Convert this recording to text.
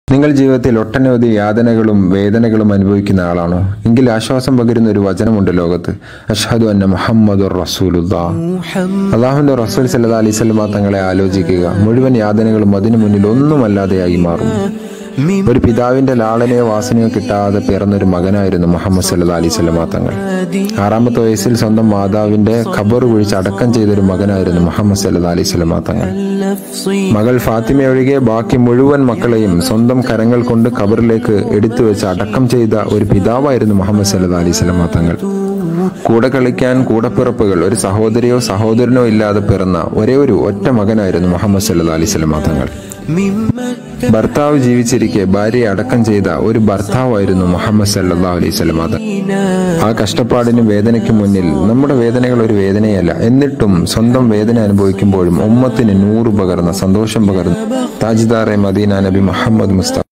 നിങ്ങൾ ജീവിതത്തിൽ ഒട്ടനവധി യാതനകളും വേദനകളും അനുഭവിക്കുന്ന ആളാണോ എങ്കിൽ ആശ്വാസം പകരുന്ന ഒരു വചനമുണ്ട് ലോകത്ത് അഷ്ഹദു അന്ന മുഹമ്മദ് റസൂലുല്ലാ അള്ളാഹുവിന്റെ റസൂൽ സല്ലാ അലൈഹി സ്വലമ തങ്ങളെ ആലോചിക്കുക മുഴുവൻ യാതനകളും അതിനു മുന്നിൽ ഒന്നുമല്ലാതെയായി മാറും ഒരു പിതാവിന്റെ ലാളനയോ വാസനയോ കിട്ടാതെ പിറന്നൊരു മകനായിരുന്നു മുഹമ്മദ് സല്ലാ അലൈഹി സ്വലമ തങ്ങൾ ആറാമത്തെ വയസ്സിൽ സ്വന്തം മാതാവിന്റെ ഖബർ കുഴിച്ച് അടക്കം ചെയ്തൊരു മകനായിരുന്നു മുഹമ്മദ് സല്ലാ അലൈഹി സ്വലമ തങ്ങൾ മകൾ ഫാത്തിമ ഒഴികെ ബാക്കി മുഴുവൻ മക്കളെയും സ്വന്തം കരങ്ങൾ കൊണ്ട് ഖബറിലേക്ക് എടുത്തു വെച്ച് അടക്കം ചെയ്ത ഒരു പിതാവായിരുന്നു മുഹമ്മദ് സല്ലാ അലൈഹി സ്വലമ തങ്ങൾ കൂടെ കളിക്കാൻ കൂടപ്പിറപ്പുകൾ ഒരു സഹോദരിയോ സഹോദരനോ ഇല്ലാതെ പിറന്ന ഒരേ ഒരു ഒറ്റ മകനായിരുന്നു മുഹമ്മദ് സല്ലാ അലൈഹി സ്വലമ തങ്ങൾ ഭർത്താവ് ജീവിച്ചിരിക്കെ ഭാര്യയെ അടക്കം ചെയ്ത ഒരു ഭർത്താവായിരുന്നു മുഹമ്മദ് സല്ലാ അലൈഹി സ്വലമ തങ്ങൾ ആ കഷ്ടപ്പാടിനും വേദനയ്ക്കും മുന്നിൽ നമ്മുടെ വേദനകൾ ഒരു വേദനയല്ല എന്നിട്ടും സ്വന്തം വേദന അനുഭവിക്കുമ്പോഴും ഉമ്മത്തിന് നൂറ് പകർന്ന സന്തോഷം പകർന്ന താജിദാറെ മദീന നബി മുഹമ്മദ് മുസ്തഫ